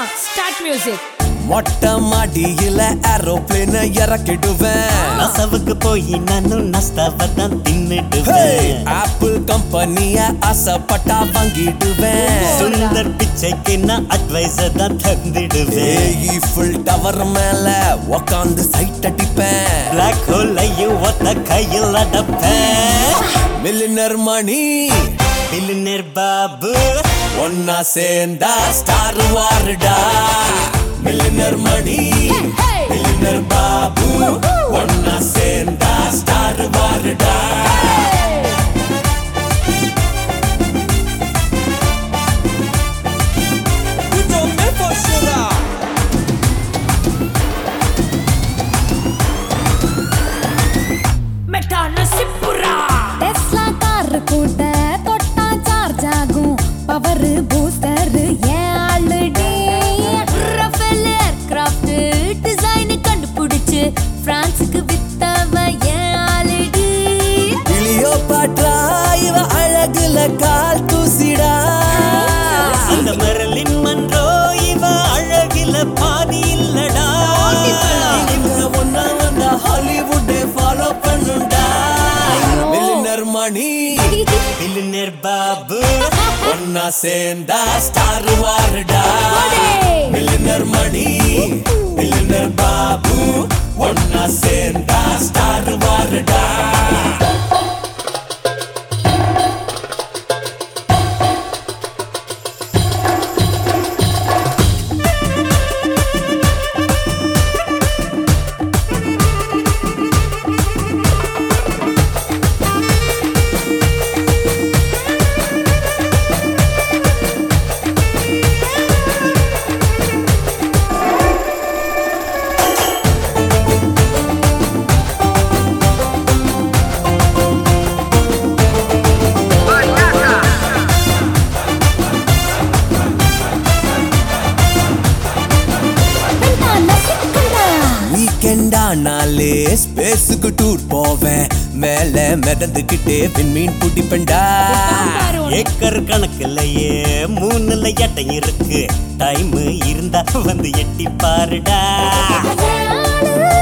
Start music மொட்டை மாடியில aeroplane இறக்கிடுவேன் நசவுக்கு போய் நானும் நஸ்தாவை தான் தின்னுடுவேன் ஆப்பிள் கம்பெனிய ஆசைப்பட்டா வாங்கிடுவேன் சுந்தர் பிச்சைக்கு நான் அட்வைஸர் தான் தந்துடுவேன் ஈஃபில் டவர் மேல உக்காந்து சைட் அடிப்பேன் பிளாக் ஹோல்லையும் ஒத்த கையில் அடப்பேன் மில்லினர் மணி பில்லுநர் பாபு ஒன்னா சேர்ந்தா ஸ்டார் வாருடா millionaire Mani hey. Millionaire Babu ஒன்னா சேர்ந்தா ஸ்டார் வாருடா மெட்டான சிப்புரா டெஸ்லா கார் கூட தொட்டா சார்ஜ் ஆகும் பவர் பூஸ்டர் ஏன் ஆல்ரெடி ரஃபேல் ஏர்கிராஃப்ட் டிசைன் கண்டுபிடிச்சு பிரான்ஸுக்கு வித்தவ ஏன் ஆல்ரெடி கிளியோ பாட்ரா இவ அழகுல கால் தூசிடா அந்த மெரலின் மன்றோ இவ அழகில பாதி இல்லடா இந்த ஒன்னா வந்தா ஹாலிவுட்டே ஃபாலோ பண்ணுண்டா மில்லினர் மணி பில்லுநர் பாபு ஒன்னா சேர்ந்தா ஸ்டார் வாருடா போடே. மில்லினர் மணி மில்லினர் பாபு ஒன்னா சேர்ந்தா ஸ்டார் வாருடா பெண்ணான சிக்கண்டா வீக்கெண்ட் ஆனாலே ஸ்பேஸுக்கு டூர் போவேன் மேல மிதந்துக்கிட்டே விண்மீன் பிடிப்பேன்டா ஏக்கர் கணக்குலயே மூணுல எட்டம் இருக்கு டைம் இருந்தா வந்து எட்டி பாருடா ஏன் ஆளு